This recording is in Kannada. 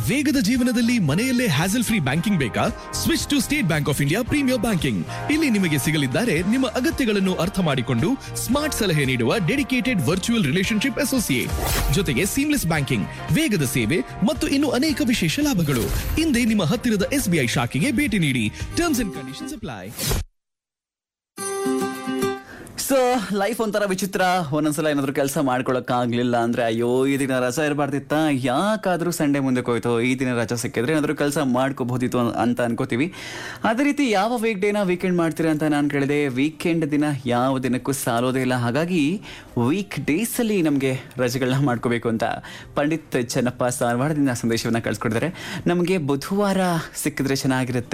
ವೇಗದ ಜೀವನದಲ್ಲಿ ಮನೆಯಲ್ಲೇ ಹ್ಯಾಸಲ್ ಫ್ರೀ ಬ್ಯಾಂಕಿಂಗ್ ಬೇಕಾ switch to State Bank of India premier banking ಇಲ್ಲಿ ನಿಮಗೆ ಸಿಗಲಿದ್ದಾರೆ ನಿಮ್ಮ ಅಗತ್ಯಗಳನ್ನು ಅರ್ಥ ಮಾಡಿಕೊಂಡು ಸ್ಮಾರ್ಟ್ ಸಲಹೆ ನೀಡುವ ಡೆಡಿಕೇಟೆಡ್ ವರ್ಚುವಲ್ ರಿಲೇಶನ್ಶಿಪ್ ಅಸೋಸಿಯೇಟ್ ಜೊತೆಗೆ ಸೀಮ್ಲೆಸ್ ಬ್ಯಾಂಕಿಂಗ್ ವೇಗದ ಸೇವೆ ಮತ್ತು ಇನ್ನು ಅನೇಕ ವಿಶೇಷ ಲಾಭಗಳು ಹಿಂದೆ ನಿಮ್ಮ ಹತ್ತಿರದ ಎಸ್ಬಿಐ ಶಾಖೆಗೆ ಭೇಟಿ ನೀಡಿ terms and conditions apply so life ಒಂಥರ ವಿಚಿತ್ರ ಒಂದೊಂದ್ಸಲ ಏನಾದ್ರು ಕೆಲಸ ಮಾಡ್ಕೊಳಕ್ಕಾಗ್ಲಿಲ್ಲ ಅಂದ್ರೆ ಅಯ್ಯೋ ಈ ದಿನ ರಜಾ ಇರಬಾರ್ದಿತ್ತ ಯಾಕಾದ್ರೂ ಸಂಡೇ ಮುಂದಕ್ಕೆ ಹೋಯ್ತು ಈ ದಿನ ರಜಾ ಸಿಕ್ಕಿದ್ರೆ ಏನಾದ್ರು ಕೆಲಸ ಮಾಡ್ಕೋಬಹುದಿತ್ತು ಅನ್- ಅಂತ ಅನ್ಕೋತೀವಿ ಅದೇ ರೀತಿ ಯಾವ ವೀಕ್ ಡೇನ ವೀಕೆಂಡ್ ಮಾಡ್ತೀರಾ ಅಂತ ನಾನು ಕೇಳಿದೆ ವೀಕೆಂಡ್ ದಿನ ಯಾವ ದಿನಕ್ಕೂ ಸಾಲೋದೇ ಇಲ್ಲ ಹಾಗಾಗಿ ವೀಕ್ ಡೇಸ್ ಅಲ್ಲಿ ನಮಗೆ ರಜೆಗಳನ್ನ ಮಾಡ್ಕೋಬೇಕು ಅಂತ ಪಂಡಿತ್ ಚೆನ್ನಪ್ಪ ಸಾರವಾಡದಿಂದ ಸಂದೇಶವನ್ನ ಕಳ್ಸಿಕೊಡಿದ್ದಾರೆ ನಮಗೆ ಬುಧವಾರ ಸಿಕ್ಕಿದ್ರೆ ಚೆನ್ನಾಗಿರುತ್ತೆ